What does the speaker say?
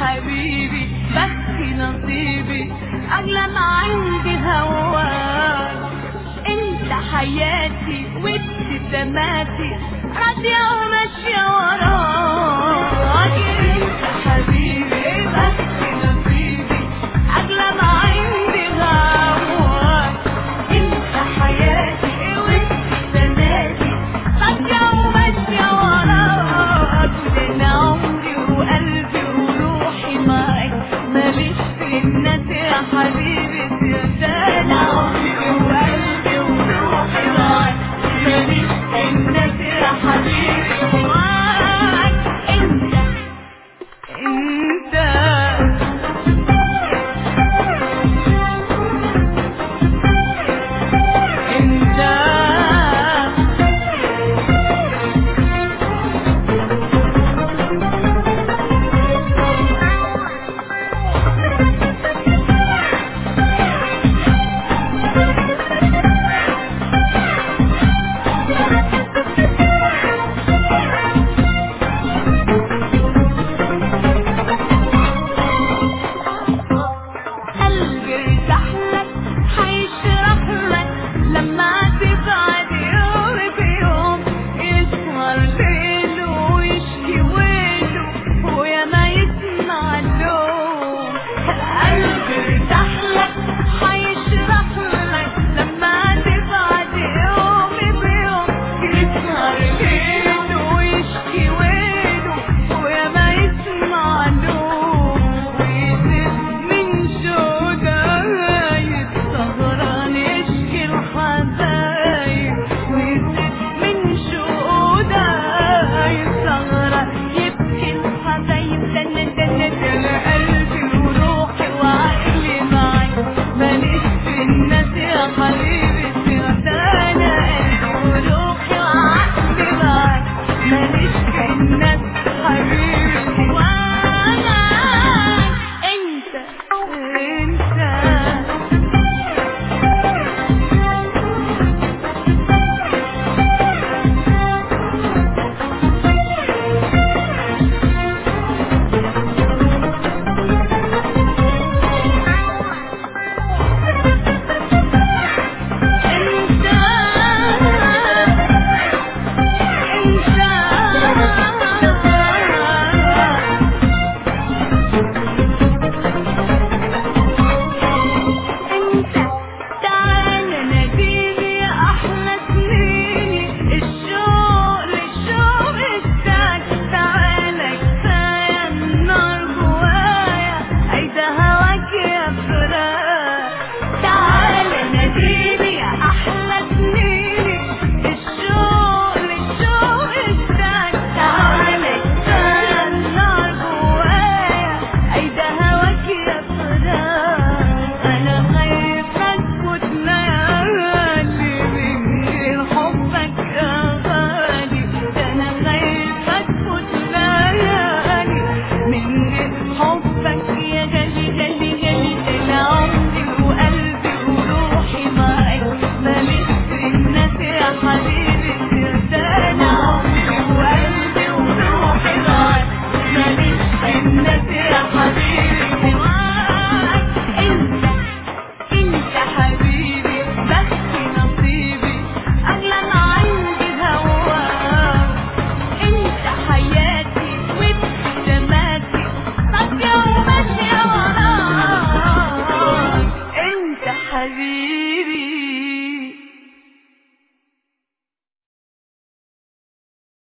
حبيبي بس نصيبي أغلى ما عندي هواك انت حياتي وابتساماتي راضية وماشية وراك انت حبيبي بس نصيبي أغلى ما عندي هواك انت حياتي وابتساماتي راضية وماشية وراك وده عمري وقلبي وروحي معاك ماليش في الناس يا حبيبي سيادة عمري وقلبي وروحي معاك ماليش في الناس يا حبيبي معاك انت انت انت قلبي ارتاح لك هيشرح لك لما تبعد يوم بيوم يسهر ليله ويشكي ويله ويا ما يسمع اللوم قلبي ارتاح لك هيشرح لك لما تبعد يوم بيوم يسهر ليله ويشكي ويله ويا ما يسمع اللوم ويزيد من جودايب سهران يشكي الحبايب ويزيد من جودايب سهران يبكي الحبايب دنا دنا دنا قلبي وروحي وعقلي معاك ماليش في الناس يا حبيبي سيرتانا قلبي وروحي وعقلي معاك ماليش في الناس حبيبي وانا انت انت انت انت انت تعال ناديني يا احلى سنيني الشوق للشوق التاج تعال كفايه النار جوايا عايزه هواك يا فراق تعال ناديني يا احلى سنيني الشوق للشوق التاج تعال كفايه النار جوايا عايزه هواك يا فراق انا خايفه تفوت ليالي من غير حبك يا غالي ده انا خايفه تفوت ليالي من غير حبك يا غالي غالي غالي ده انا عمري وقلبي وروحي معاك ماليش في الناس يا حبيبي ده انا عمري وقلبي وروحي معاك ماليش في الناس يا حبيبي معاك انت انت حبيبي بس نصيبي اغلى ما عندي هواك انت حياتي وابتساماتي راضية وماشية وراك انت حبيبي